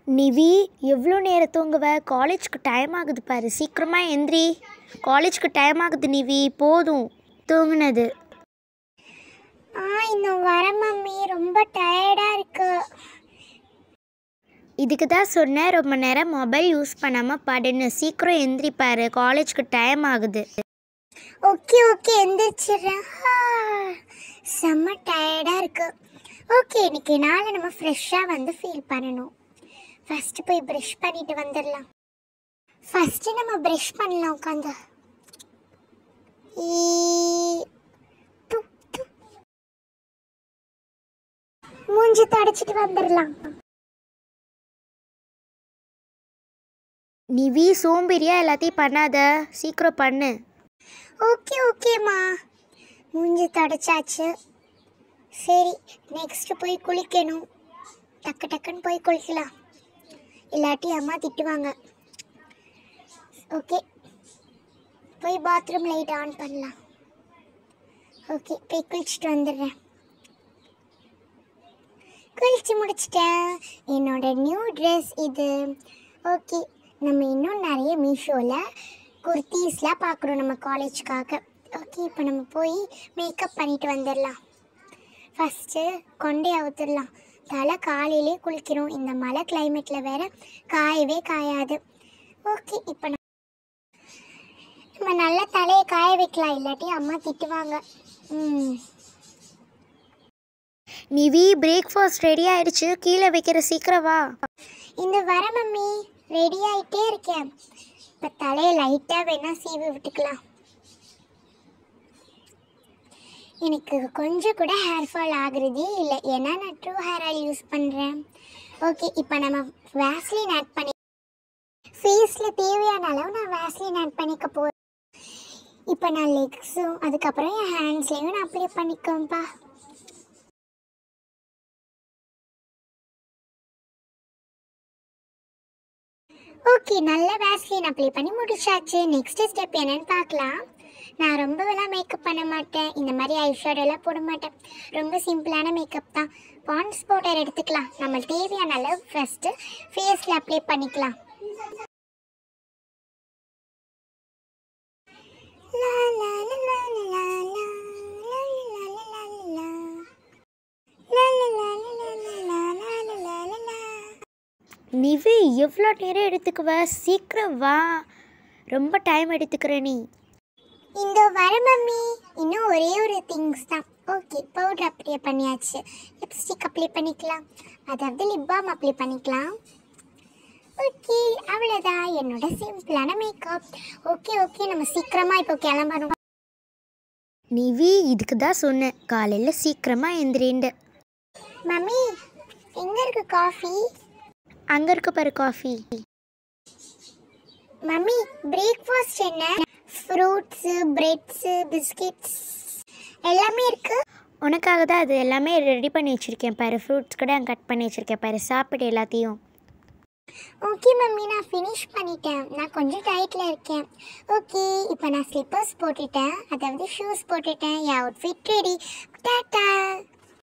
நிவி எவ்வளோ நேரம் தூங்குவ காலேஜ்க்கு டைம் ஆகுது பாரு சீக்கிரமாக எந்திரி காலேஜ்க்கு டைம் ஆகுது நிவி போதும் தூங்குனது ஆ இன்னும் வர மம்மி ரொம்ப டயர்டாக இருக்கு இதுக்கு தான் சொன்னேன் ரொம்ப நேரம் மொபைல் யூஸ் பண்ணாமல் படுன்னு சீக்கிரம் எந்திரி பாரு காலேஜ்க்கு டைம் ஆகுது ஓகே ஓகே எந்திரிச்சிடுறேன் ஆ, செம்ம டயர்டாக இருக்கு ஓகே இன்னைக்கு நாளை நம்ம ஃப்ரெஷ்ஷாக வந்து ஃபீல் பண்ணணும் ஃபஸ்ட்டு போய் ப்ரஷ் பண்ணிட்டு வந்துடலாம் ஃபஸ்ட்டு நம்ம ப்ரஷ் பண்ணலாம் உட்காந்து ஈ, து, து. மூஞ்சி தொடச்சிட்டு வந்துடலாம் நிவி சோம்பேறியா எல்லாத்தையும் பண்ணாத சீக்கிரம் பண்ணு ஓகே ஓகேம்மா மூஞ்சி தொடச்சாச்சு சரி நெக்ஸ்ட் போய் குளிக்கணும் டக்கு டக்குன்னு போய் குளிக்கலாம் இல்லாட்டி அம்மா திட்டுவாங்க ஓகே போய் பாத்ரூம் லைட் ஆன் பண்ணலாம் ஓகே போய் குளிச்சுட்டு வந்துடுறேன் குளிச்சு முடிச்சிட்டேன் என்னோட நியூ ட்ரெஸ் இது ஓகே நம்ம இன்னும் நிறைய மீஷோவில் குர்த்தீஸ்லாம் பார்க்குறோம் நம்ம காலேஜ்க்காக ஓகே இப்போ நம்ம போய் மேக்கப் பண்ணிட்டு வந்துடலாம் ஃபஸ்ட்டு கொண்டே அவுத்துடலாம் தலை காலையிலே குளிக்கிறோம் இந்த மழை கிளைமேட்டில் வேற காயவே காயாது ஓகே இப்போ நம்ம நம்ம நல்லா தலையை காய வைக்கலாம் இல்லாட்டி அம்மா திட்டுவாங்க ம் நிவி பிரேக்ஃபாஸ்ட் ரெடி ஆயிடுச்சு கீழே வைக்கிற சீக்கிரம் வா இந்த வர மம்மி ரெடி ஆயிட்டே இருக்கேன் இப்போ தலையை லைட்டாக வேணா சீவி விட்டுக்கலாம் எனக்கு கொஞ்சம் கூட ஹேர் ஃபால் ஆகுறதே இல்லை ஏன்னா நான் ட்ரூ ஹேர் ஆயில் யூஸ் பண்ணுறேன் ஓகே இப்போ நம்ம வேஸ்லின் ஆட் பண்ணி ஃபேஸில் தேவையான அளவு நான் வேஸ்லின் ஆட் பண்ணிக்க போகிறேன் இப்போ நான் லெக்ஸும் அதுக்கப்புறம் என் ஹேண்ட்ஸ்லேயும் நான் அப்ளை பண்ணிக்கோப்பா ஓகே நல்ல வேஸ்லின் அப்ளை பண்ணி முடிச்சாச்சு நெக்ஸ்ட் ஸ்டெப் என்னன்னு பார்க்கலாம் நான் ரொம்பவெல்லாம் மேக்கப் பண்ண மாட்டேன் இந்த மாதிரி ஐஷேடோலாம் போட மாட்டேன் ரொம்ப சிம்பிளான மேக்கப் தான் பாண்ட்ஸ் பவுடர் எடுத்துக்கலாம் நம்ம தேவையான அளவு ஃபஸ்ட்டு ஃபேஸில் அப்ளை பண்ணிக்கலாம் லா, லா, லா, லா, லா, லா, லா, லா, லா, லா, லா. லா, லா, லா, லா, லா, லா, லா, லா, லா, லா, லா. நிவி எவ்வளோ நேரம் எடுத்துக்குவ சீக்கிரம் வா ரொம்ப டைம் எடுத்துக்கிற நீ இந்த வர மம்மி இன்னும் ஒரே ஒரு திங்ஸ் தான் ஓகே பவுடர் அப்ளை பண்ணியாச்சு லிப்ஸ்டிக் அப்ளை பண்ணிக்கலாம் அதாவது லிப் பாம் அப்ளை பண்ணிக்கலாம் ஓகே அவ்வளோதான் என்னோட சிம்பிளான மேக்கப் ஓகே ஓகே நம்ம சீக்கிரமாக இப்போ கிளம்பணும் நிவி இதுக்கு தான் சொன்னேன் காலையில் சீக்கிரமாக எந்திரிண்டு மம்மி எங்கே இருக்கு காஃபி அங்கே இருக்க பாரு காஃபி மம்மி பிரேக்ஃபாஸ்ட் என்ன ஃப்ரூட்ஸு பிரெட்ஸு பிஸ்கெட்ஸ் எல்லாமே இருக்கு உனக்காக தான் அது எல்லாமே ரெடி பண்ணி வச்சுருக்கேன் பாரு ஃப்ரூட்ஸ் கூட கட் பண்ணி வச்சுருக்கேன் பாரு சாப்பிடு எல்லாத்தையும் ஓகே மம்மி நான் ஃபினிஷ் பண்ணிட்டேன் நான் கொஞ்சம் டயட்டில் இருக்கேன் ஓகே இப்போ நான் ஸ்லிப்பர்ஸ் போட்டுட்டேன் அதாவது ஷூஸ் போட்டுட்டேன் என் அவுட்ஃபிட் ரெடி டாட்டா